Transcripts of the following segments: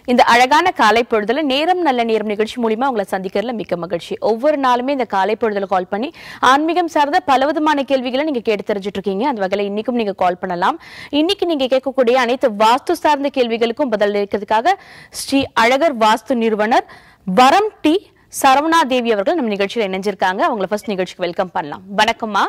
இந்த அழகான காலை பொழுதுல நேரம் நல்ல நேரம் நிகழ்ச்சி மூலியமா உங்களை சந்திக்கிறதுல மிக்க மகிழ்ச்சி ஒவ்வொரு நாளுமே இந்த காலை பொழுதுல கால் பண்ணி ஆன்மீகம் சார்ந்த பல விதமான கேள்விகளை நீங்க கேட்டு தெரிஞ்சுட்டு இருக்கீங்க அந்த வகையில இன்னைக்கும் நீங்க கால் பண்ணலாம் இன்னைக்கு நீங்க கேட்கக்கூடிய அனைத்து வாஸ்து சார்ந்த கேள்விகளுக்கும் பதில் அளிக்கிறதுக்காக ஸ்ரீ அழகர் வாஸ்து நிறுவனர் வரம் டி சரவணா தேவி அவர்கள் நம்ம நிகழ்ச்சியில இணைஞ்சிருக்காங்க அவங்கள ஃபர்ஸ்ட் நிகழ்ச்சிக்கு வெல்கம் பண்ணலாம் வணக்கம்மா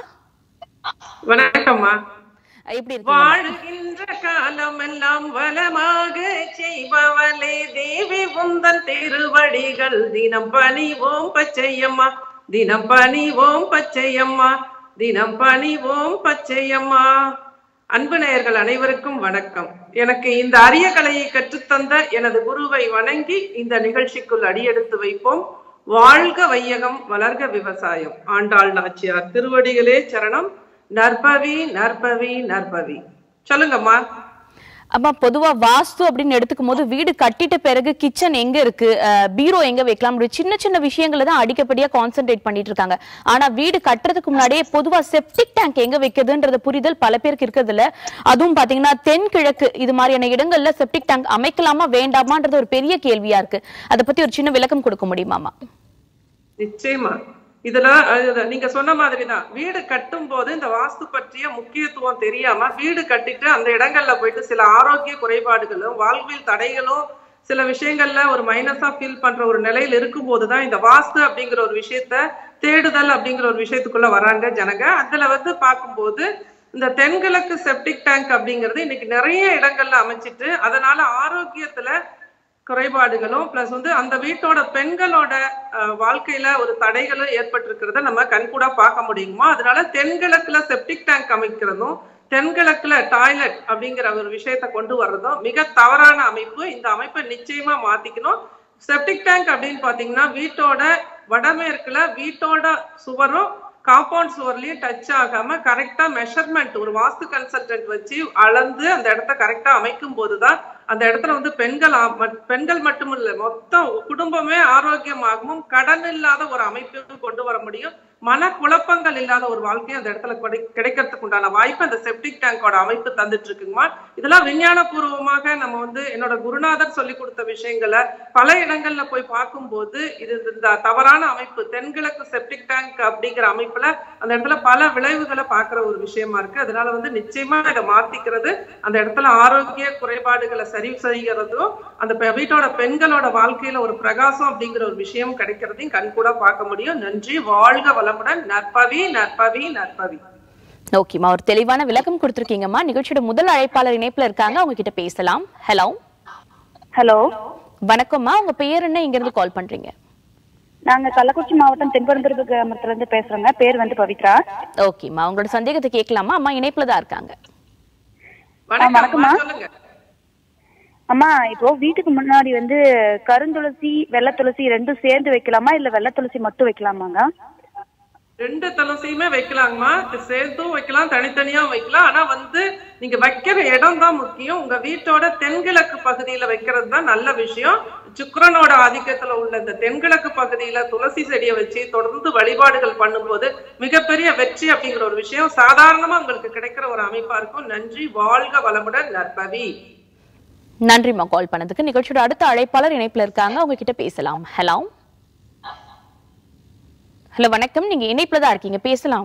வணக்கம்மா எப்படி இருக்கீங்க வாழ்கின்ற காலமெல்லாம் வளமாக செய்பவளே தேவி உந்தன் திருவடிகள் தினம் பணிவோம் பச்சையம்மா தினம் பணிவோம் பச்சையம்மா தினம் பணிவோம் பச்சையம்மா அன்பு நேயர்கள் அனைவருக்கும் வணக்கம் எனக்கு இந்த அரிய கலையை கற்றுத்தந்த எனது குருவை வணங்கி இந்த நிகழ்ச்சிக்குள் அடியெடுத்து வைப்போம் வாழ்க வையகம் வளர்க விவசாயம் ஆண்டாள் நாச்சியார் திருவடிகளே சரணம் நற்பவி நற்பவி நற்பவி சொல்லுங்கம்மா அம்மா பொதுவா வாஸ்து அப்படின்னு எடுத்துக்கும் போது வீடு கட்டிட்ட பிறகு கிச்சன் எங்க இருக்கு அஹ், பீரோ எங்க வைக்கலாம் இப்படி சின்ன சின்ன விஷயங்களை தான் அடிக்கப்படியா கான்சென்ட்ரேட் பண்ணிட்டு இருக்காங்க ஆனா வீடு கட்டுறதுக்கு முன்னாடியே பொதுவா செப்டிக் டேங்க் எங்க வைக்கிறதுன்றது புரிதல் பல பேருக்கு இருக்கிறது இல்ல அதுவும் பாத்தீங்கன்னா தென்கிழக்கு இது மாதிரியான இடங்கள்ல செப்டிக் டேங்க் அமைக்கலாமா வேண்டாமான்றது ஒரு பெரிய கேள்வியா இருக்கு அதை பத்தி ஒரு சின்ன விளக்கம் கொடுக்க முடியுமாமா நிச்சயமா இதுல அது- நீங்க சொன்ன மாதிரிதான் வீடு கட்டும் போது இந்த வாஸ்து பற்றிய முக்கியத்துவம் தெரியாம வீடு கட்டிட்டு அந்த இடங்கள்ல போயிட்டு சில ஆரோக்கிய குறைபாடுகளும் வாழ்வில் தடைகளும் சில விஷயங்கள்ல ஒரு மைனஸா ஃபீல் பண்ற ஒரு நிலையில் இருக்கும்போது தான் இந்த வாஸ்து அப்படிங்கிற ஒரு விஷயத்த தேடுதல் அப்படிங்கிற ஒரு விஷயத்துக்குள்ள வராங்க ஜனங்க அதுல வந்து பார்க்கும்போது இந்த தென்கிழக்கு செப்டிக் டேங்க் அப்படிங்கிறது இன்னைக்கு நிறைய இடங்கள்ல அமைச்சிட்டு அதனால ஆரோக்கியத்துல குறைபாடுகளும் பிளஸ் வந்து அந்த வீட்டோட பெண்களோட அஹ், வாழ்க்கையில ஒரு தடைகளும் ஏற்பட்டிருக்கிறத நம்ம கண்கூடா பார்க்க முடியுமா அதனால தென்கிழக்குல செப்டிக் டேங்க் அமைக்கிறதும் தென்கிழக்குல டாய்லெட் அப்படிங்கிற ஒரு விஷயத்த கொண்டு வர்றதும் மிக தவறான அமைப்பு இந்த அமைப்பை நிச்சயமா மாத்திக்கணும் செப்டிக் டேங்க் அப்படின்னு பாத்தீங்கன்னா வீட்டோட வடமேற்குல வீட்டோட சுவரும் காம்பவுண்ட் சுவர்லயும் டச் ஆகாம கரெக்டா மெஷர்மெண்ட் ஒரு வாஸ்து கன்சல்டன்ட் வச்சு அளந்து அந்த இடத்த கரெக்டா அமைக்கும் போதுதான் அந்த இடத்துல வந்து பெண்கள் ஆ- மட்- பெண்கள் மட்டும் இல்ல மொத்தம் குடும்பமே ஆரோக்கியமாகவும் கடன் இல்லாத ஒரு அமைப்பு கொண்டு வர முடியும் மன குழப்பங்கள் இல்லாத ஒரு வாழ்க்கையை அந்த இடத்துல கிடை- கிடைக்கிறதுக்கு உண்டான வாய்ப்பு அந்த செப்டிக் டேங்கோட அமைப்பு தந்துட்டு இருக்குங்கம்மா இதெல்லாம் விஞ்ஞான பூர்வமாக நம்ம வந்து என்னோட குருநாதர் சொல்லி கொடுத்த விஷயங்களை பல இடங்கள்ல போய் பார்க்கும்போது இது இந்த தவறான அமைப்பு தென்கிழக்கு செப்டிக் டேங்க் அப்படிங்கிற அமைப்புல அந்த இடத்துல பல விளைவுகளை பார்க்கிற ஒரு விஷயமா இருக்கு அதனால வந்து நிச்சயமா இதை மாத்திக்கிறது அந்த இடத்துல ஆரோக்கிய குறைபாடுகளை சரி செய்கிறதும் அந்த பெ- வீட்டோட பெண்களோட வாழ்க்கையில ஒரு பிரகாசம் அப்படிங்கிற ஒரு விஷயம் கிடைக்கிறதையும் கண்கூட பார்க்க முடியும் நன்றி வாழ்க வளமுடன் நற்பவி நற்பவி நற்பவி ஓகேம்மா ஒரு தெளிவான விளக்கம் கொடுத்துருக்கீங்கம்மா நிகழ்ச்சியோட முதல் அழைப்பாளர் இணைப்புல இருக்காங்க அவங்க கிட்ட பேசலாம் ஹலோ ஹலோ வணக்கம்மா உங்க பேர் என்ன இங்க இருந்து கால் பண்றீங்க நாங்க கள்ளக்குறிச்சி மாவட்டம் தென்பெருந்துருப்பு கிராமத்துல இருந்து பேசுறோங்க பேர் வந்து பவித்ரா ஓகேம்மா உங்களோட சந்தேகத்தை கேட்கலாமா அம்மா இணைப்புல தான் இருக்காங்க வணக்கம் வணக்கம்மா. சொல்லுங்க அம்மா இப்போ வீட்டுக்கு முன்னாடி வந்து கருந்துளசி வெள்ளை துளசி ரெண்டும் சேர்ந்து வைக்கலாமா இல்ல வெள்ளை துளசி மட்டும் வைக்கலாமாங்க ரெண்டு துளசியுமே வைக்கலாங்கம்மா சேர்த்தும் வைக்கலாம் தனித்தனியா வைக்கலாம் ஆனா வந்து நீங்க வைக்கிற இடம் தான் முக்கியம் உங்க வீட்டோட தென்கிழக்கு பகுதியில வைக்கிறது தான் நல்ல விஷயம் சுக்கிரனோட ஆதிக்கத்துல உள்ள இந்த தென்கிழக்கு பகுதியில துளசி செடியை வச்சு தொடர்ந்து வழிபாடுகள் பண்ணும்போது மிகப்பெரிய வெற்றி அப்படிங்கிற ஒரு விஷயம் சாதாரணமா உங்களுக்கு கிடைக்கிற ஒரு அமைப்பா இருக்கும் நன்றி வாழ்க வளமுடன் நற்பவி நன்றிம்மா கால் பண்ணதுக்கு நிகழ்ச்சியோட அடுத்த அழைப்பாளர் இணைப்புல இருக்காங்க அவங்க கிட்ட பேசலாம் ஹலோ ஹலோ வணக்கம் நீங்க இணைப்புல தான் இருக்கீங்க பேசலாம்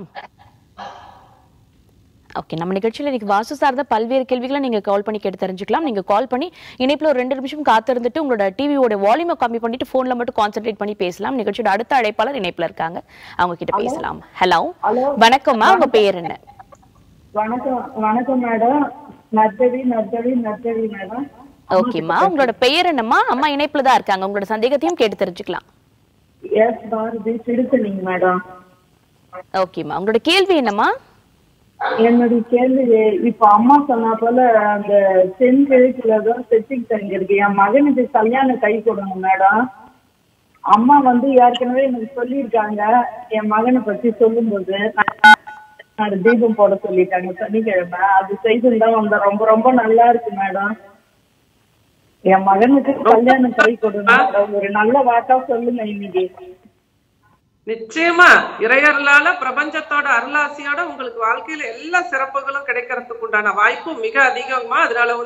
ஓகே நம்ம நிகழ்ச்சியில இன்னைக்கு வாசு சார்ந்த பல்வேறு கேள்விகளை நீங்க கால் பண்ணி கேட்டு தெரிஞ்சுக்கலாம் நீங்க கால் பண்ணி இணைப்புல ஒரு ரெண்டு நிமிஷம் காத்திருந்துட்டு உங்களோட டிவியோட வால்யூமை கம்மி பண்ணிட்டு போன்ல மட்டும் கான்சென்ட்ரேட் பண்ணி பேசலாம் நிகழ்ச்சியோட அடுத்த அழைப்பாளர் இணைப்புல இருக்காங்க அவங்க கிட்ட பேசலாம் ஹலோ வணக்கம்மா உங்க பேர் என்ன வணக்கம் வணக்கம் madam nursery nursery nursery madam ஓகேம்மா உங்களோட பெயர் என்னம்மா அம்மா இணைப்புல தான் இருக்காங்க உங்களோட சந்தேகத்தையும் கேட்டு தெரிஞ்சுக்கலாம் எஸ் பாரதி திருத்தணிங்க மேடம் ஓகேம்மா உங்களோட கேள்வி என்னம்மா என்னுடைய கேள்வி இப்ப அம்மா சொன்னா போல அந்த தென்கிழக்குல தான் செட்டிங் டேங்க் இருக்கு என் மகனுக்கு கல்யாணம் கை கொடுங்க மேடம் அம்மா வந்து ஏற்கனவே எனக்கு சொல்லியிருக்காங்க என் மகனை பத்தி சொல்லும்போது நான் தீபம் போட சொல்லிட்டாங்க சனிக்கிழமை அது செய்திருந்தா வந்தா ரொம்ப ரொம்ப நல்லா இருக்கு மேடம் என் மகனுக்கு கல்யாணம் கை கொடுங்க மேடம் ஒரு நல்ல வாக்கா சொல்லுங்க இன்னைக்கு நிச்சயமா இறையருளால பிரபஞ்சத்தோட அருளாசியோட உங்களுக்கு வாழ்க்கையில எல்லா சிறப்புகளும் கிடைக்கிறதுக்கு உண்டான வாய்ப்பு மிக அதிகமா அதனால வந்து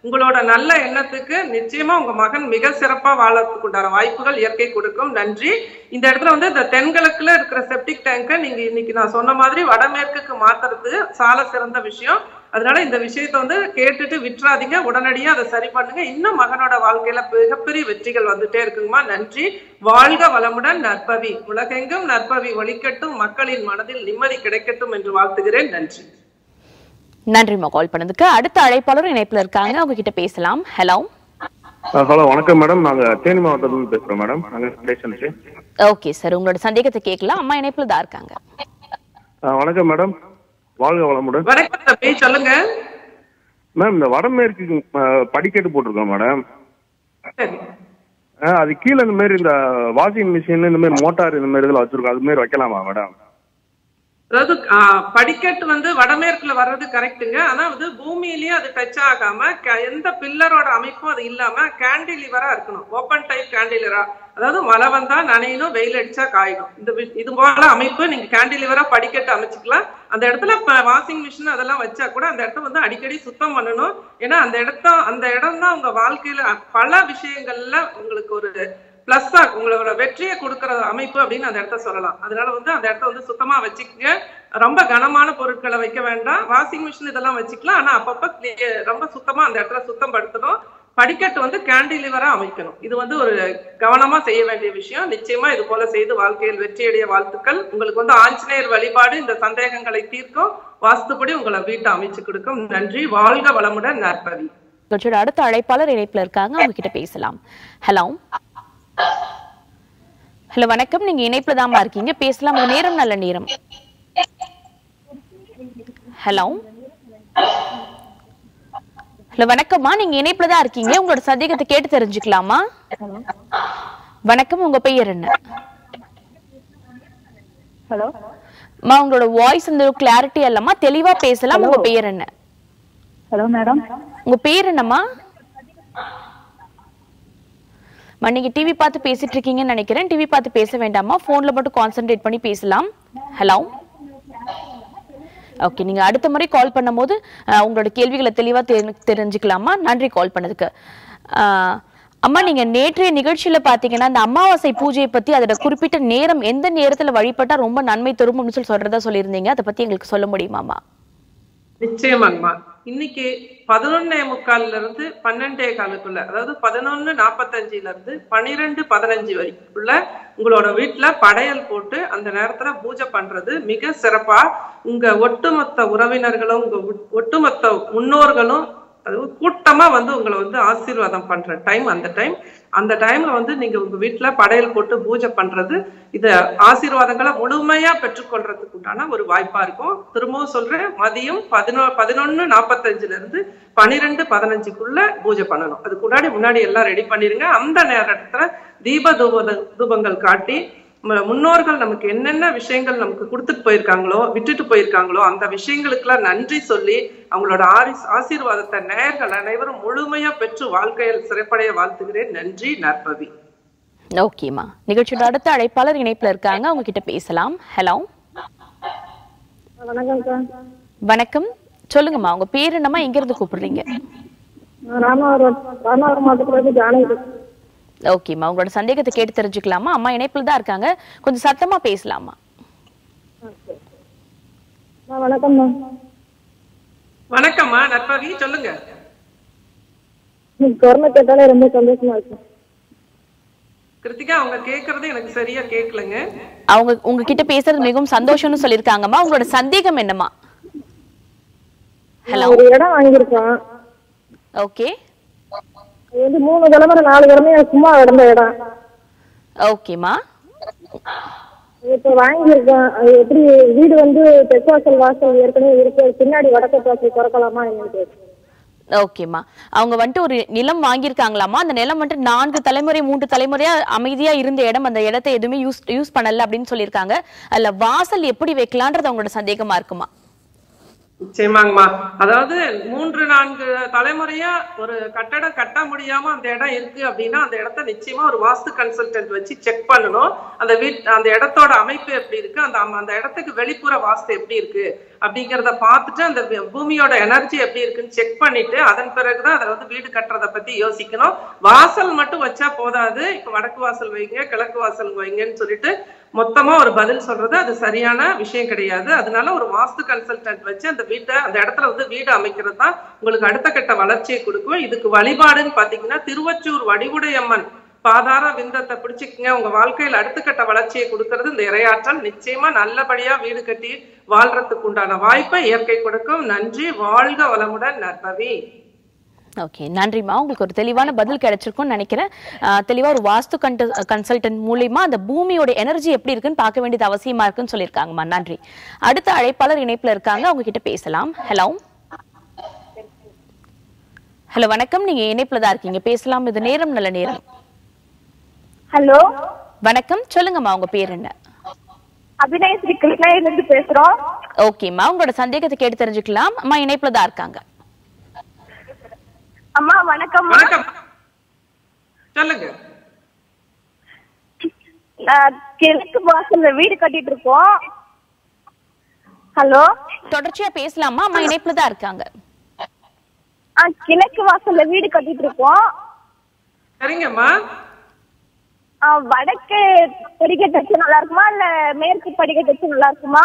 உங்களோட நல்ல எண்ணத்துக்கு நிச்சயமா உங்க மகன் மிக சிறப்பா வாழறதுக்கு உண்டான வாய்ப்புகள் இயற்கை கொடுக்கும் நன்றி இந்த இடத்துல வந்து இந்த தென்கிழக்குல இருக்கிற செப்டிக் டேங்கை நீங்க இன்னைக்கு நான் சொன்ன மாதிரி வடமேற்குக்கு மாத்துறது சால சிறந்த விஷயம் அதனால இந்த விஷயத்தை வந்து கேட்டுட்டு விட்டுறாதீங்க உடனடியா அதை சரி பண்ணுங்க இன்னும் மகனோட வாழ்க்கையில மிகப்பெரிய வெற்றிகள் வந்துட்டே இருக்குங்கம்மா நன்றி வாழ்க வளமுடன் நற்பவி உலகெங்கும் நற்பவி ஒழிக்கட்டும் மக்களின் மனதில் நிம்மதி கிடைக்கட்டும் என்று வாழ்த்துகிறேன் நன்றி நன்றிம்மா கால் பண்ணதுக்கு அடுத்த அழைப்பாளர் இணைப்புல இருக்காங்க அவங்க கிட்ட பேசலாம் ஹலோ ஹலோ வணக்கம் மேடம் நாங்க தேனி மாவட்டத்துல பேசுறோம் மேடம் நாங்க ஸ்டேஷனுக்கு ஓகே சார் உங்களோட சந்தேகத்தை கேட்கலாம் அம்மா இணைப்புல தான் இருக்காங்க வணக்கம் மேடம் வாழ்க வளமுடன் வணக்கம் தம்பி சொல்லுங்க மேம் இந்த வடமேற்கு அஹ், படிக்கட்டு போட்டிருக்கோம் மேடம் சரி அஹ், அது கீழே இந்த மாதிரி இந்த வாஷிங் மிஷின் இந்த மாதிரி மோட்டார் இந்த மாதிரி இதெல்லாம் வச்சிருக்கோம் அது மாதிரி வைக்கலாமா மேடம் அதாவது ஆ, படிக்கட்டு வந்து வடமேற்குல வர்றது கரெக்ட்டுங்க ஆனா வந்து பூமியிலயே அது டச் ஆகாம க- எந்த பில்லரோட அமைப்பும் அது இல்லாம கேண்டிலிவரா இருக்கணும் ஓப்பன் டைப் கேண்டிலிவரா அதாவது மழை வந்தா நனையணும் வெயில் அடிச்சா காயணும் இந்த வி- இது போல அமைப்பு நீங்க கேண்டிலிவரா படிக்கட்டு அமைச்சுக்கலாம் அந்த இடத்துல வாஷிங் மிஷின் அதெல்லாம் வச்சா கூட அந்த இடத்த வந்து அடிக்கடி சுத்தம் பண்ணணும் ஏன்னா அந்த இடத்த அந்த இடம் தான் உங்க வாழ்க்கையில பல விஷயங்கள்ல உங்களுக்கு ஒரு பிளஸ்ஸா உங்களோட வெற்றியை கொடுக்கற அமைப்பு அப்படின்னு அந்த இடத்த சொல்லலாம் அதனால வந்து அந்த இடத்த வந்து சுத்தமா வச்சுக்கங்க ரொம்ப கனமான பொருட்களை வைக்க வேண்டாம் வாஷிங் மிஷின் இதெல்லாம் வச்சுக்கலாம் ஆனா அப்பப்ப clear- ரொம்ப சுத்தமா அந்த இடத்துல சுத்தம் படுத்தணும் படிக்கட்டு வந்து கேண்டிலிவரா அமைக்கணும் இது வந்து ஒரு கவனமா செய்ய வேண்டிய விஷயம் நிச்சயமா இது போல செய்து வாழ்க்கையில் வெற்றியடைய வாழ்த்துக்கள் உங்களுக்கு வந்து ஆஞ்சநேயர் வழிபாடு இந்த சந்தேகங்களை தீர்க்கும் வாஸ்துப்படி உங்களை வீட்டை அமைச்சு கொடுக்கும் நன்றி வாழ்க வளமுடன் நற்பவி நிகழ்ச்சியோட அடுத்த அழைப்பாளர் இணைப்புல இருக்காங்க அவங்க கிட்ட பேசலாம் ஹலோ ஹலோ வணக்கம் நீங்க இணைப்புல தாமா இருக்கீங்க பேசலாம் உங்க நேரம் நல்ல நேரம் ஹலோ ஹலோ வணக்கம்மா நீங்க இணைப்புல தான் இருக்கீங்க உங்களோட சந்தேகத்தை கேட்டு தெரிஞ்சுக்கலாமா வணக்கம் உங்க பெயர் என்ன ஹலோ அம்மா உங்களோட வாய்ஸ் இந்த கிளாரிட்டி இல்லம்மா தெளிவா பேசலாம் உங்க பெயர் என்ன ஹலோ மேடம் உங்க பேர் என்னம்மா அம்மா, நீங்க டிவி பார்த்து பேசிட்டு இருக்கீங்கன்னு நினைக்கிறேன் டிவி பார்த்து பேச வேண்டாமா போன்ல மட்டும் கான்சென்ட்ரேட் பண்ணி பேசலாம் ஹலோ ஓகே நீங்க அடுத்த முறை கால் பண்ணும்போது அஹ், உங்களோட கேள்விகளை தெளிவா தெரி- தெரிஞ்சுக்கலாமா நன்றி கால் பண்ணதுக்கு அஹ், அம்மா நீங்க நேற்றைய நிகழ்ச்சியில பாத்தீங்கன்னா இந்த அமாவாசை பூஜையை பத்தி அதோட குறிப்பிட்ட நேரம் எந்த நேரத்துல வழிபட்டா ரொம்ப நன்மை தரும் அப்படின்னு சொல்லி சொல்றதா சொல்லியிருந்தீங்க அதை பத்தி எங்களுக்கு சொல்ல முடியுமாமா நிச்சயமாங்கம்மா இன்னைக்கு பதினொன்னே முக்கால்ல இருந்து பன்னெண்டே காலுக்குள்ள அதாவது பதினொன்னு நாற்பத்தஞ்சுல இருந்து பன்னிரெண்டு பதினஞ்சு வரைக்குள்ள உங்களோட வீட்டுல படையல் போட்டு அந்த நேரத்துல பூஜை பண்றது மிக சிறப்பா உங்க ஒட்டுமொத்த உறவினர்களும் உங்க ஒட்- ஒட்டுமொத்த முன்னோர்களும் அது கூட்டமா வந்து உங்களை வந்து ஆசீர்வாதம் பண்ற டைம் அந்த டைம் அந்த டைம்ல வந்து நீங்க உங்க வீட்டுல படையல் போட்டு பூஜை பண்றது இத ஆசீர்வாதங்களை முழுமையா பெற்றுக்கொள்றதுக்கு உண்டான ஒரு வாய்ப்பா இருக்கும் திரும்பவும் சொல்றேன் மதியம் பதினோ பதினொன்னு நாற்பத்தஞ்சுல இருந்து பனிரெண்டு பதினஞ்சுக்குள்ள பூஜை பண்ணணும் அதுக்கு முன்னாடி முன்னாடி எல்லாம் ரெடி பண்ணிருங்க அந்த நேரத்துல தீப தூப தூபங்கள் காட்டி ம- முன்னோர்கள் நமக்கு என்னென்ன விஷயங்கள் நமக்கு கொடுத்துட்டு போயிருக்காங்களோ விட்டுட்டு போயிருக்காங்களோ அந்த விஷயங்களுக்கெல்லாம் நன்றி சொல்லி அவங்களோட ஆரிஸ் ஆசீர்வாதத்தை நேயர்கள் அனைவரும் முழுமையா பெற்று வாழ்க்கையில் சிறப்படைய வாழ்த்துகிறேன் நன்றி நற்பவி ஓகேம்மா நிகழ்ச்சியோட அடுத்த அழைப்பாளர் இணைப்புல இருக்காங்க அவங்க கிட்ட பேசலாம் ஹலோ வணக்கம் சார் வணக்கம் சொல்லுங்கம்மா உங்க பேர் என்னம்மா எங்க இருந்து கூப்பிடுறீங்க நான் ராமநாதபுரம் ராமநாதபுரம் மாவட்டத்துல இருந்து ஜானகி ஓகேம்மா உங்களோட சந்தேகத்தை கேட்டு தெரிஞ்சுக்கலாமா அம்மா இணைப்புல தான் இருக்காங்க கொஞ்சம் சத்தமா பேசலாமா ஆ, வணக்கம் மேம் வணக்கம்மா நற்பவி சொல்லுங்க இன்னைக்கு குரலை கேட்டாலே ரொம்ப சந்தோஷமா இருக்கு கிருத்திகா அவங்க கேக்குறது எனக்கு சரியா கேட்கலங்க அவங்க உங்ககிட்ட பேசுறது மிகவும் சந்தோஷம்னு சொல்லியிருக்காங்கம்மா உங்களோட சந்தேகம் என்னம்மா ஹலோ ஒரு இடம் வாங்கியிருக்கோம் ஓகே அது வந்து மூணு தலைமுறை நாலு தலைமுறை சும்மா கிடந்த இடம் ஓகேம்மா இப்போ வாங்கியிருக்கோம் அது எப்படி வீடு வந்து தெற்காசல் வாசல் ஏற்கனவே இருக்கு பின்னாடி வடக்கு வாசல் திறக்கலாமா என்னன்னு ஓகேம்மா அவங்க வந்துட்டு ஒரு நிலம் வாங்கியிருக்காங்களாமா அந்த நிலம் வந்துட்டு நான்கு தலைமுறை மூன்று தலைமுறையா அமைதியா இருந்த இடம் அந்த இடத்தை எதுவுமே யூஸ் யூஸ் பண்ணல அப்படின்னு சொல்லியிருக்காங்க அதுல வாசல் எப்படி வைக்கலான்றது அவங்களோட சந்தேகமா இருக்குமா நிச்சயமாங்கம்மா அதாவது மூன்று நான்கு தலைமுறையா ஒரு கட்டடம் கட்ட முடியாம அந்த இடம் இருக்கு அப்படின்னா அந்த இடத்த நிச்சயமா ஒரு வாஸ்து கன்சல்டன்ட் வச்சு செக் பண்ணணும் அந்த வீட் அந்த இடத்தோட அமைப்பு எப்படி இருக்கு அந்த அம்- அந்த இடத்துக்கு வெளிப்புற வாஸ்து எப்படி இருக்கு அப்படிங்கறத பார்த்துட்டு அந்த வி- பூமியோட எனர்ஜி எப்படி இருக்குன்னு செக் பண்ணிட்டு அதன் பிறகுதான் அதை வந்து வீடு கட்டுறத பத்தி யோசிக்கணும் வாசல் மட்டும் வச்சா போதாது இப்ப வடக்கு வாசல் வைங்க கிழக்கு வாசல் வைங்கன்னு சொல்லிட்டு மொத்தமா ஒரு பதில் சொல்றது அது சரியான விஷயம் கிடையாது அதனால ஒரு வாஸ்து கன்சல்டன்ட் வச்சு அந்த வீட்டை அந்த இடத்துல வந்து வீடு அமைக்கிறது தான் உங்களுக்கு அடுத்த கட்ட வளர்ச்சியை கொடுக்கும் இதுக்கு வழிபாடுன்னு பாத்தீங்கன்னா திருவச்சூர் வடிவுடையம்மன் பாதார விந்தத்தை பிடிச்சிக்கங்க உங்க வாழ்க்கையில அடுத்த கட்ட வளர்ச்சியை கொடுக்கறது இந்த இரையாற்றல் நிச்சயமா நல்லபடியா வீடு கட்டி வாழ்றதுக்கு உண்டான வாய்ப்பை இயற்கை கொடுக்கும் நன்றி வாழ்க வளமுடன் நற்பவி ஓகே நன்றிம்மா உங்களுக்கு ஒரு தெளிவான பதில் கிடைச்சிருக்கும்னு நினைக்கிறேன் ஆஹ் தெளிவா ஒரு வாஸ்து கன்சல்டன்ட் மூலியமா அந்த பூமியோட எனர்ஜி எப்படி இருக்குன்னு பார்க்க வேண்டியது அவசியமா இருக்குன்னு சொல்லியிருக்காங்கம்மா நன்றி அடுத்த அழைப்பாளர் இணைப்புல இருக்காங்க அவங்க கிட்ட பேசலாம் ஹலோ ஹலோ வணக்கம் நீங்க இணைப்புல தான் இருக்கீங்க பேசலாம் இது நேரம் நல்ல நேரம் ஹலோ வணக்கம் சொல்லுங்கம்மா உங்க பேர் என்ன அபிநய் ஸ்ரீ கிருஷ்ணகிரில இருந்து பேசுறோம் ஓகேம்மா உங்களோட சந்தேகத்தை கேட்டு தெரிஞ்சுக்கலாம் அம்மா இணைப்புல தான் இருக்காங்க அம்மா வணக்கம் வணக்கம் சொல்லுங்க நான் கிழக்கு வாசல்ல வீடு கட்டிட்டு இருக்கோம் ஹலோ தொடர்ச்சியா பேசலாமா அம்மா இணைப்புல தான் இருக்காங்க ஆ கிழக்கு வாசல்ல வீடு கட்டிட்டு இருக்கோம் சரிங்கம்மா ஆ, வடக்கு படிக்கட்டு வச்சு நல்லா இருக்குமா இல்ல மேற்கு படிக்கட்டு வச்சு நல்லா இருக்குமா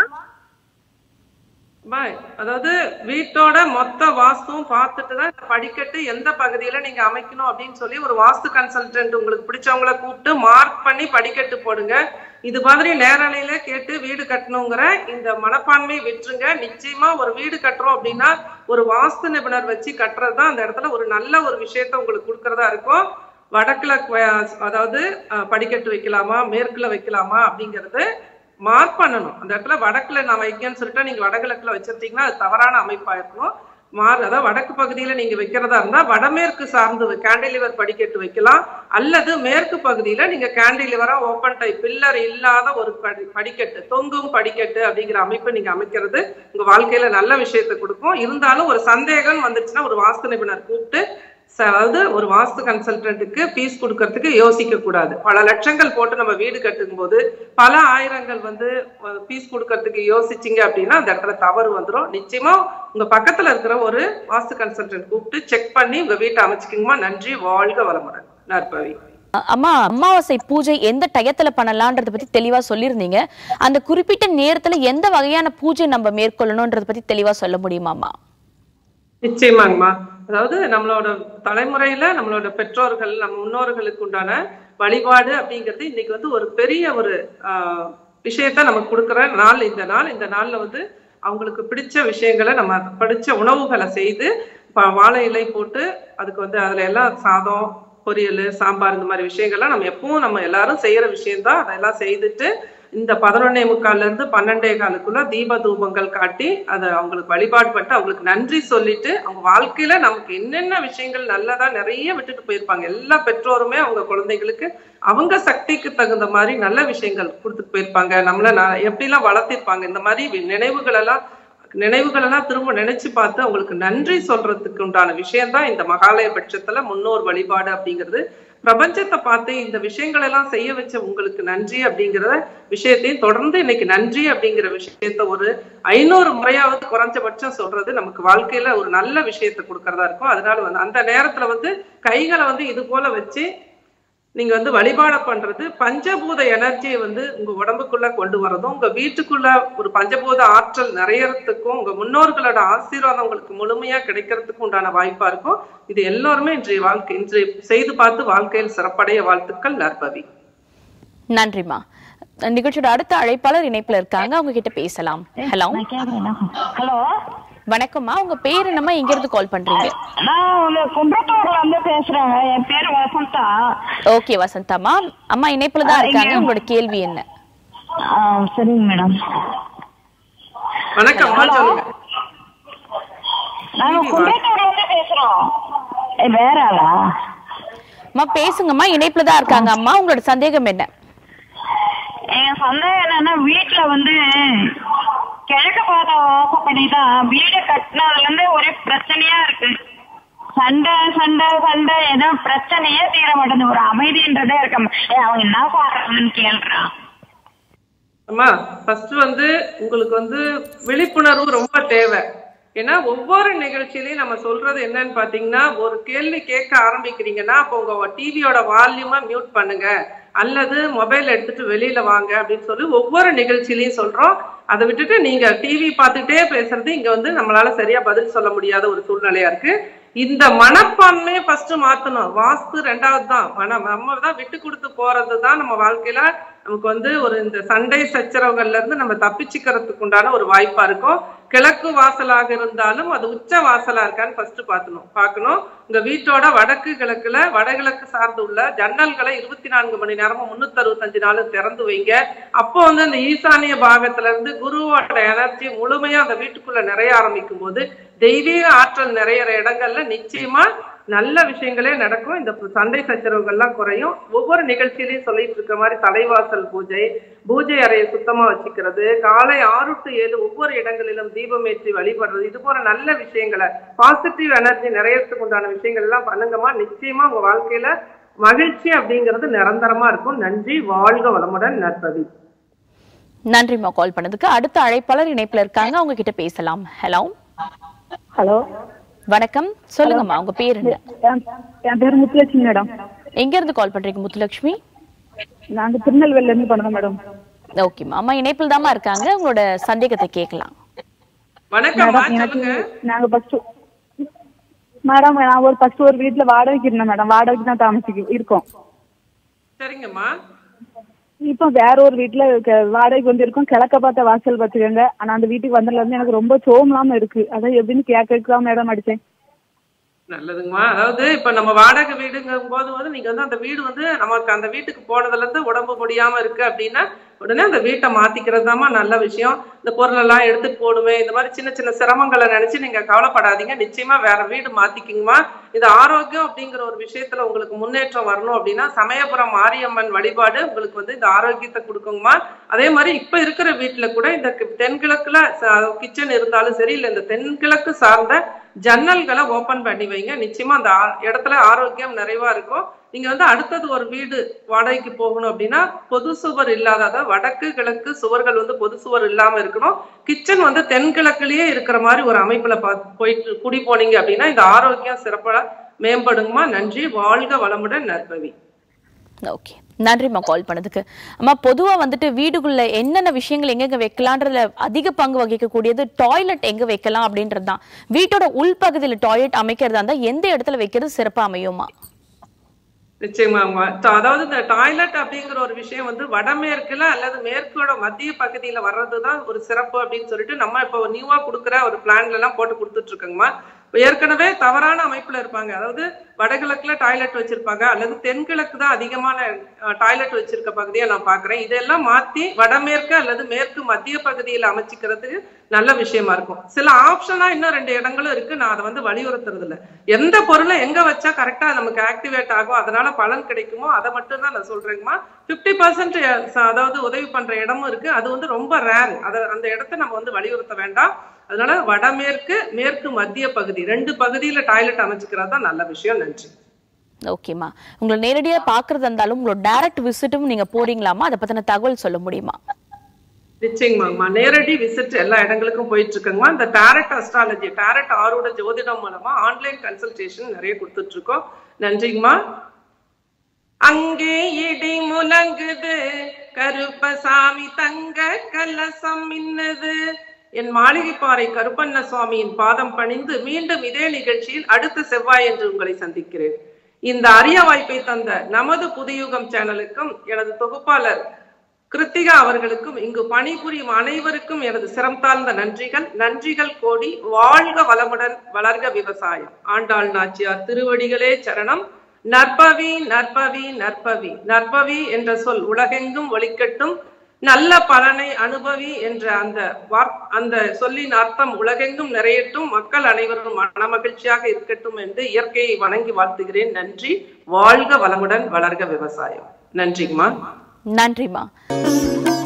பாய் அதாவது வீட்டோட மொத்த வாஸ்துவும் பார்த்துட்டு தான் இந்த படிக்கட்டு எந்த பகுதியில நீங்க அமைக்கணும் அப்படின்னு சொல்லி ஒரு வாஸ்து கன்சல்டன்ட் உங்களுக்கு பிடிச்சவங்கள கூப்பிட்டு மார்க் பண்ணி படிக்கட்டு போடுங்க இது மாதிரி நேரலையில கேட்டு வீடு கட்டணுங்கிற இந்த மனப்பான்மை விட்டுருங்க நிச்சயமா ஒரு வீடு கட்டுறோம் அப்படின்னா ஒரு வாஸ்து நிபுணர் வச்சு கட்டுறது தான் அந்த இடத்துல ஒரு நல்ல ஒரு விஷயத்த உங்களுக்கு கொடுக்கறதா இருக்கும் வடக்குல குவ- அதாவது அஹ், படிக்கட்டு வைக்கலாமா மேற்குல வைக்கலாமா அப்படிங்கறது மார்க் பண்ணணும் அந்த இடத்துல வடக்குல நான் வைக்கன்னு சொல்லிட்டு நீங்க வடகிழக்குல வச்சிருந்தீங்கன்னா அது தவறான அமைப்பா இருக்கும் மாறு அதாவது வடக்கு பகுதியில நீங்க வைக்கிறதா இருந்தா வடமேற்கு சார்ந்து கேண்டிலிவர் படிக்கட்டு வைக்கலாம் அல்லது மேற்கு பகுதியில நீங்க கேண்டிலிவரா ஓப்பன் டைப் பில்லர் இல்லாத ஒரு படி படிக்கட்டு தொங்கும் படிக்கட்டு அப்படிங்கிற அமைப்பை நீங்க அமைக்கிறது உங்க வாழ்க்கையில நல்ல விஷயத்தை கொடுக்கும் இருந்தாலும் ஒரு சந்தேகம் வந்துச்சுன்னா ஒரு வாஸ்து நிபுணர் கூப்பிட்டு ச- அதாவது ஒரு வாஸ்து கன்சல்டன்ட்டுக்கு ஃபீஸ் கொடுக்கறதுக்கு யோசிக்க கூடாது பல லட்சங்கள் போட்டு நம்ம வீடு கட்டும் போது பல ஆயிரங்கள் வந்து ஃபீஸ் கொடுக்கறதுக்கு யோசிச்சீங்க அப்படின்னா அந்த இடத்துல தவறு வந்துரும் நிச்சயமா உங்க பக்கத்துல இருக்கிற ஒரு வாஸ்து கன்சல்டன்ட் கூப்பிட்டு செக் பண்ணி உங்க வீட்டை அமைச்சுக்கிங்கம்மா நன்றி வாழ்க வளமுடன் நற்பவி அ- அம்மா அமாவாசை பூஜை எந்த டயத்துல பண்ணலாம்ன்றத பத்தி தெளிவா சொல்லியிருந்தீங்க அந்த குறிப்பிட்ட நேரத்துல எந்த வகையான பூஜை நம்ம மேற்கொள்ளணும்ன்றத பத்தி தெளிவா சொல்ல முடியுமாம்மா நிச்சயமாங்கம்மா அதாவது நம்மளோட தலைமுறையில நம்மளோட பெற்றோர்கள் நம்ம முன்னோர்களுக்கு உண்டான வழிபாடு அப்படிங்கிறது இன்னைக்கு வந்து ஒரு பெரிய ஒரு ஆஹ், விஷயத்த நமக்கு கொடுக்குற நாள் இந்த நாள் இந்த நாள்ல வந்து அவங்களுக்கு பிடிச்ச விஷயங்களை நம்ம பிடிச்ச உணவுகளை செய்து ப- வாழை இலை போட்டு அதுக்கு வந்து அதுல எல்லாம் சாதம் பொரியல் சாம்பார் இந்த மாதிரி விஷயங்கள்லாம் நம்ம எப்பவும் நம்ம எல்லாரும் செய்யற விஷயம்தான் அதெல்லாம் செய்துட்டு இந்த பதினொன்னே முக்கால்ல இருந்து பன்னெண்டே காலுக்குள்ள தீப தூபங்கள் காட்டி அதை அவங்களுக்கு வழிபாடு பண்ணிட்டு அவங்களுக்கு நன்றி சொல்லிட்டு அவங்க வாழ்க்கையில நமக்கு என்னென்ன விஷயங்கள் நல்லதா நிறைய விட்டுட்டு போயிருப்பாங்க எல்லா பெற்றோருமே அவங்க குழந்தைகளுக்கு அவங்க சக்திக்கு தகுந்த மாதிரி நல்ல விஷயங்கள் கொடுத்துட்டு போயிருப்பாங்க நம்மள நான் எப்படிலாம் வளர்த்திருப்பாங்க இந்த மாதிரி வி- நினைவுகள் எல்லாம் நினைவுகள் எல்லாம் திரும்ப நினைச்சு பார்த்து அவங்களுக்கு நன்றி சொல்றதுக்கு உண்டான விஷயம்தான் இந்த மகாலய பட்சத்துல முன்னோர் வழிபாடு அப்படிங்கிறது பிரபஞ்சத்தை பார்த்து இந்த விஷயங்கள் எல்லாம் செய்ய வச்ச உங்களுக்கு நன்றி அப்படிங்கிற விஷயத்தையும் தொடர்ந்து இன்னைக்கு நன்றி அப்படிங்கிற விஷயத்த ஒரு ஐநூறு முறையாவது குறைஞ்சபட்சம் சொல்றது நமக்கு வாழ்க்கையில ஒரு நல்ல விஷயத்தை கொடுக்கறதா இருக்கும் அதனால வந்து அந்த நேரத்துல வந்து கைகளை வந்து இது போல வச்சு நீங்க வந்து வழிபாட பண்றது பஞ்சபூத எனர்ஜியை வந்து உங்க உடம்புக்குள்ள கொண்டு வரதும் உங்க வீட்டுக்குள்ள ஒரு பஞ்சபூத ஆற்றல் நிறையறதுக்கும் உங்க முன்னோர்களோட ஆசீர்வாதம் உங்களுக்கு முழுமையா கிடைக்கிறதுக்கும் உண்டான வாய்ப்பா இருக்கும் இது எல்லோருமே இன்றைய வாழ்க்கை இன்றைய செய்து பார்த்து வாழ்க்கையில் சிறப்படைய வாழ்த்துக்கள் நற்பவி நன்றிம்மா நிகழ்ச்சியோட அடுத்த அழைப்பாளர் இணைப்புல இருக்காங்க அவங்க கிட்ட பேசலாம் ஹலோ ஹலோ வணக்கம்மா உங்க பேர் என்னம்மா எங்க இருந்து கால் பண்றீங்க நான் உங்க குன்றத்தூர்ல இருந்து பேசுறேங்க என் பேர் வசந்தா ஓகே வசந்தாம்மா அம்மா இணைப்புல தான் இருக்காங்க உங்களோட கேள்வி என்ன ஆ, சரிங்க மேடம் வணக்கம் சொல்லுங்க நாங்க குன்றத்தூர்ல இருந்து பேசுறோம் ஏ, வேற ஆளா அம்மா பேசுங்கம்மா இணைப்புல தான் இருக்காங்க அம்மா உங்களோட சந்தேகம் என்ன என் சந்தேகம் என்னன்னா வீட்டுல வந்து கிழக்கு பார்த்த வாசப்படிதான் வீடு கட்டினதுல இருந்து ஒரே பிரச்சனையா இருக்கு சண்டை சண்டை சண்டை ஏதோ பிரச்சனையே தீர மாட்டேங்குது ஒரு அமைதின்றதே இருக்க மா- ஏய், அவன் என்ன சொல்றான்னு கேள்றான் அம்மா ஃபர்ஸ்ட் வந்து உங்களுக்கு வந்து விழிப்புணர்வு ரொம்ப தேவை ஏன்னா ஒவ்வொரு நிகழ்ச்சியிலையும் நம்ம சொல்றது என்னன்னு பாத்தீங்கன்னா ஒரு கேள்வி கேட்க ஆரம்பிக்கிறீங்கன்னா அப்போ உங்க டிவியோட வால்யூமை மியூட் பண்ணுங்க அல்லது மொபைல் எடுத்துட்டு வெளியில வாங்க அப்படின்னு சொல்லி ஒவ்வொரு நிகழ்ச்சியிலையும் சொல்றோம் அதை விட்டுட்டு நீங்க டிவி பார்த்துட்டே பேசுறது இங்க வந்து நம்மளால சரியா பதில் சொல்ல முடியாத ஒரு சூழ்நிலையா இருக்கு இந்த மனப்பான்மையை ஃபர்ஸ்ட் மாத்தணும் வாஸ்து ரெண்டாவது தான் மனம் நம்ம தான் விட்டு கொடுத்து போறது தான் நம்ம வாழ்க்கையில நமக்கு வந்து ஒரு இந்த சண்டை சச்சரவுகள்ல இருந்து நம்ம தப்பிச்சுக்கிறதுக்கு உண்டான ஒரு வாய்ப்பா இருக்கும் கிழக்கு வாசலாக இருந்தாலும் அது உச்ச வாசலா இருக்கான்னு ஃபர்ஸ்ட் பார்க்கணும் பார்க்கணும் உங்க வீட்டோட வடக்கு கிழக்குல வடகிழக்கு சார்ந்து உள்ள ஜன்னல்களை இருபத்தி நான்கு மணி நேரமும் முன்னூத்தி அறுபத்தஞ்சு நாளும் திறந்து வைங்க அப்போ வந்து அந்த ஈசானிய பாகத்துல இருந்து குருவோட எனர்ஜி முழுமையா அந்த வீட்டுக்குள்ள நிறைய ஆரம்பிக்கும் போது தெய்வீக ஆற்றல் நிறையிற இடங்கள்ல நிச்சயமா நல்ல விஷயங்களே நடக்கும் இந்த சண்டை சச்சரவுகள்லாம் குறையும் ஒவ்வொரு நிகழ்ச்சியிலையும் சொல்லிட்டு இருக்க மாதிரி தலைவாசல் பூஜை பூஜை அறையை சுத்தமா வச்சுக்கிறது காலை ஆறு டு ஏழு ஒவ்வொரு இடங்களிலும் தீபம் ஏற்றி வழிபடுறது இது போற நல்ல விஷயங்களை பாசிட்டிவ் எனர்ஜி நிறையறதுக்கு உண்டான விஷயங்கள் எல்லாம் பண்ணுங்கம்மா நிச்சயமா உங்க வாழ்க்கையில மகிழ்ச்சி அப்படிங்கிறது நிரந்தரமா இருக்கும் நன்றி வாழ்க வளமுடன் நற்பவி நன்றிம்மா கால் பண்ணதுக்கு அடுத்த அழைப்பாளர் இணைப்புல இருக்காங்க அவங்க கிட்ட பேசலாம் ஹலோ ஹலோ வணக்கம் சொல்லுங்கம்மா உங்க பேர் என்ன என் பேர் முத்துலட்சுமி மேடம் எங்க இருந்து கால் பண்றீங்க முத்துலட்சுமி நாங்க திருநெல்வேலில இருந்து பண்ணோம் மேடம் ஓகேம்மா அம்மா இணைப்பில் தாம்மா இருக்காங்க உங்களோட சந்தேகத்தை கேட்கலாம் வணக்கம் மேடம் எனக்கு சொல்லுங்க நாங்க ஃபர்ஸ்ட் மேடம் நான் ஒரு ஃபர்ஸ்ட் ஒரு வீட்ல வாடகைக்கு இருந்தேன் மேடம் வாடகைக்கு தான் தாமசிக்க இருக்கோம் சரிங்கம்மா இப்போ வேற ஒரு வீட்ல க- வாடகைக்கு வந்து இருக்கோம் கிழக்க பார்த்த வாசல் பார்த்துக்கோங்க ஆனா அந்த வீட்டுக்கு வந்ததுல இருந்து எனக்கு ரொம்ப சோமலாம இருக்கு அதான் எப்படின்னு கேட்கறதுக்கு தான் மேடம் அடிச்சேன் நல்லதுங்கம்மா அதாவது இப்ப நம்ம வாடகை வீடுங்கும் போது வந்து நீங்க வந்து அந்த வீடு வந்து நமக்கு அந்த வீட்டுக்கு போனதுல இருந்து உடம்பு முடியாம இருக்கு அப்படின்னா உடனே அந்த வீட்டை மாத்திக்கிறது நல்ல விஷயம் இந்த பொருள் எல்லாம் எடுத்துட்டு போடுவேன் இந்த மாதிரி சின்ன சின்ன சிரமங்களை நினைச்சு நீங்க கவலைப்படாதீங்க நிச்சயமா வேற வீடு மாத்திக்கிங்கம்மா இது ஆரோக்கியம் அப்படிங்கிற ஒரு விஷயத்துல உங்களுக்கு முன்னேற்றம் வரணும் அப்படின்னா சமயபுரம் மாரியம்மன் வழிபாடு உங்களுக்கு வந்து இந்த ஆரோக்கியத்தை கொடுக்குங்கம்மா அதே மாதிரி இப்ப இருக்கிற வீட்டுல கூட இந்த கி- தென்கிழக்குல கிச்சன் இருந்தாலும் சரி இல்ல இந்த தென்கிழக்கு சார்ந்த ஜன்னல்களை ஓபன் பண்ணி வைங்க நிச்சயமா அந்த ஆ- இடத்துல ஆரோக்கியம் நிறைவா இருக்கும் நீங்க வந்து அடுத்தது ஒரு வீடு வாடகைக்கு போகணும் அப்படின்னா பொது சுவர் இல்லாத அதாவது வடக்கு கிழக்கு சுவர்கள் வந்து பொது சுவர் இல்லாம இருக்கணும் கிச்சன் வந்து தென்கிழக்குலயே இருக்கிற மாதிரி ஒரு அமைப்புல பா போயிட்டு குடி போனீங்க அப்படின்னா இந்த ஆரோக்கியம் சிறப்பா மேம்படுங்கம்மா நன்றி வாழ்க வளமுடன் நற்பவி ஓகே நன்றிம்மா கால் பண்ணதுக்கு அம்மா பொதுவா வந்துட்டு வீடுக்குள்ள என்னென்ன விஷயங்கள் எங்கெங்க வைக்கலான்றதுல அதிக பங்கு வகிக்கக்கூடியது டாய்லெட் எங்க வைக்கலாம் அப்படின்றது தான் வீட்டோட உள்பகுதியில டாய்லெட் அமைக்கிறதா இருந்தா எந்த இடத்துல வைக்கிறது சிறப்பா அமையுமா நிச்சயமாங்க ட- அதாவது இந்த டாய்லெட் அப்படிங்கிற ஒரு விஷயம் வந்து வடமேற்குல அல்லது மேற்கோட மத்திய பகுதியில வர்றதுதான் ஒரு சிறப்பு அப்படின்னு சொல்லிட்டு நம்ம இப்போ நியூவா கொடுக்குற ஒரு பிளான்ல எல்லாம் போட்டு கொடுத்துட்டு இருக்கோங்கம்மா இப்ப ஏற்கனவே தவறான அமைப்புல இருப்பாங்க அதாவது வடகிழக்குல டாய்லெட் வச்சிருப்பாங்க அல்லது தென்கிழக்கு தான் அதிகமான டாய்லெட் வச்சிருக்க பகுதியை நான் பாக்குறேன் இதெல்லாம் மாத்தி வடமேற்கு அல்லது மேற்கு மத்திய பகுதியில அமைச்சிக்கிறதுக்கு நல்ல விஷயமா இருக்கும் சில ஆப்ஷனா இன்னும் ரெண்டு இடங்களும் இருக்கு நான் அதை வந்து வலியுறுத்துறது இல்ல எந்த பொருளை எங்க வச்சா கரெக்டா நமக்கு ஆக்டிவேட் ஆகும் அதனால பலன் கிடைக்குமோ அதை மட்டும் தான் நான் சொல்றேங்கம்மா பிப்டி பர்சன்ட் அதாவது உதவி பண்ற இடமும் இருக்கு அது வந்து ரொம்ப ரேர் அத அந்த இடத்த நம்ம வந்து வலியுறுத்த வேண்டாம் அதனால வடமேற்கு மேற்கு மத்திய பகுதி ரெண்டு பகுதியில டாய்லெட் அமைச்சுக்கிறது தான் நல்ல விஷயம் நன்றி ஓகேம்மா உங்களை நேரடியா பாக்குறதா இருந்தாலும் உங்களோட டைரக்ட் விசிட்டும் நீங்க போறீங்களாமா அதை பத்தின தகவல் சொல்ல முடியுமா நிச்சயமாங்கம்மா நேரடி விசிட் எல்லா இடங்களுக்கும் போயிட்டு இருக்குங்கம்மா இந்த டாரட் அஸ்ட்ராலஜி டாரட் ஆரோட ஜோதிடம் மூலமா ஆன்லைன் கன்சல்டேஷன் நிறைய கொடுத்துட்டு இருக்கோம் நன்றிங்கம்மா அங்கே இடி முழங்குது கருப்பசாமி தங்க கலசம் மின்னுது என் மாளிகைப்பாறை கருப்பண்ண சுவாமியின் பாதம் பணிந்து மீண்டும் இதே நிகழ்ச்சியில் அடுத்த செவ்வாய் என்று உங்களை சந்திக்கிறேன் இந்த அரிய வாய்ப்பை தந்த நமது புதியுகம் சேனலுக்கும் எனது தொகுப்பாளர் கிருத்திகா அவர்களுக்கும் இங்கு பணிபுரியும் அனைவருக்கும் எனது சிரம் தாழ்ந்த நன்றிகள் நன்றிகள் கோடி வாழ்க வளமுடன் வளர்க விவசாயம் ஆண்டாள் நாச்சியார் திருவடிகளே சரணம் நற்பவி நற்பவி நற்பவி நற்பவி என்ற சொல் உலகெங்கும் ஒலிக்கட்டும் நல்ல பலனை அனுபவி என்ற அந்த வார் அந்த சொல்லின் அர்த்தம் உலகெங்கும் நிறையட்டும் மக்கள் அனைவரும் மனமகிழ்ச்சியாக இருக்கட்டும் என்று இயற்கையை வணங்கி வாழ்த்துகிறேன் நன்றி வாழ்க வளமுடன் வளர்க விவசாயம் நன்றிங்கம்மா நன்றிம்மா